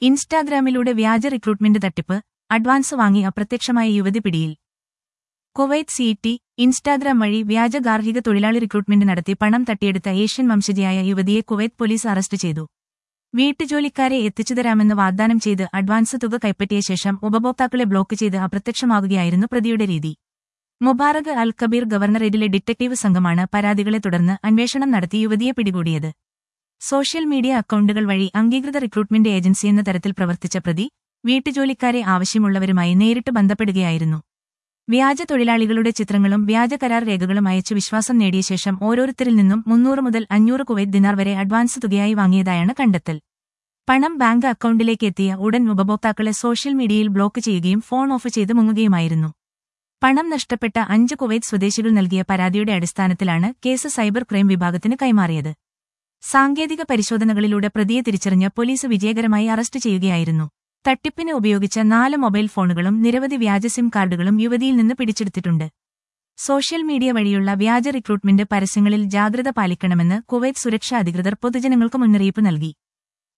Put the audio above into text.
ഇൻസ്റ്റാഗ്രാമിലൂടെ വ്യാജ റിക്രൂട്ട്മെന്റ് തട്ടിപ്പ് അഡ്വാൻസ് വാങ്ങി അപ്രത്യക്ഷമായ യുവതി പിടിയിൽ കുവൈറ്റ് സി ടി ഇൻസ്റ്റാഗ്രാം വഴി വ്യാജ ഗാർഹിക തൊഴിലാളി റിക്രൂട്ട്മെന്റ് നടത്തി പണം തട്ടിയെടുത്ത ഏഷ്യൻ വംശജയായ യുവതിയെ കുവൈറ്റ് പോലീസ് അറസ്റ്റ് ചെയ്തു വീട്ടുജോലിക്കാരെ എത്തിച്ചുതരാമെന്ന് വാഗ്ദാനം ചെയ്ത് അഡ്വാൻസ് തുക കൈപ്പറ്റിയ ശേഷം ഉപഭോക്താക്കളെ ബ്ലോക്ക് ചെയ്ത് അപ്രത്യക്ഷമാകുകയായിരുന്നു പ്രതിയുടെ രീതി മുബാറക് അൽ കബീർ ഗവർണറേറ്റിലെ ഡിറ്റക്ടീവ് സംഘമാണ് പരാതികളെ തുടർന്ന് അന്വേഷണം നടത്തി യുവതിയെ പിടികൂടിയത് സോഷ്യൽ മീഡിയ അക്കൗണ്ടുകൾ വഴി അംഗീകൃത റിക്രൂട്ട്മെന്റ് ഏജൻസി എന്ന തരത്തിൽ പ്രവർത്തിച്ച പ്രതി വീട്ടുജോലിക്കാരെ ആവശ്യമുള്ളവരുമായി നേരിട്ട് ബന്ധപ്പെടുകയായിരുന്നു വ്യാജ തൊഴിലാളികളുടെ ചിത്രങ്ങളും വ്യാജ കരാർ രേഖകളും അയച്ച് വിശ്വാസം നേടിയ ശേഷം ഓരോരുത്തരിൽ നിന്നും മുന്നൂറ് മുതൽ അഞ്ഞൂറ് കുവൈറ്റ് ദിനാർ വരെ അഡ്വാൻസ് തുകയായി വാങ്ങിയതായാണ് കണ്ടെത്തൽ പണം ബാങ്ക് അക്കൗണ്ടിലേക്ക് എത്തിയ ഉടൻ ഉപഭോക്താക്കളെ സോഷ്യൽ മീഡിയയിൽ ബ്ലോക്ക് ചെയ്യുകയും ഫോൺ ഓഫ് ചെയ്ത് മുങ്ങുകയുമായിരുന്നു പണം നഷ്ടപ്പെട്ട അഞ്ച് കുവൈറ്റ് സ്വദേശികൾ നൽകിയ പരാതിയുടെ അടിസ്ഥാനത്തിലാണ് കേസ് സൈബർ ക്രൈം വിഭാഗത്തിന് കൈമാറിയത് സാങ്കേതിക പരിശോധനകളിലൂടെ പ്രതിയെ തിരിച്ചറിഞ്ഞ പോലീസ് വിജയകരമായി അറസ്റ്റ് ചെയ്യുകയായിരുന്നു തട്ടിപ്പിന് ഉപയോഗിച്ച നാല് മൊബൈൽ ഫോണുകളും നിരവധി വ്യാജ സിം കാർഡുകളും യുവതിയിൽ നിന്ന് പിടിച്ചെടുത്തിട്ടുണ്ട് സോഷ്യൽ മീഡിയ വഴിയുള്ള വ്യാജ റിക്രൂട്ട്മെന്റ് പരസ്യങ്ങളിൽ ജാഗ്രത പാലിക്കണമെന്ന് കുവൈറ്റ് സുരക്ഷാ അധികൃതർ പൊതുജനങ്ങൾക്ക് മുന്നറിയിപ്പ് നൽകി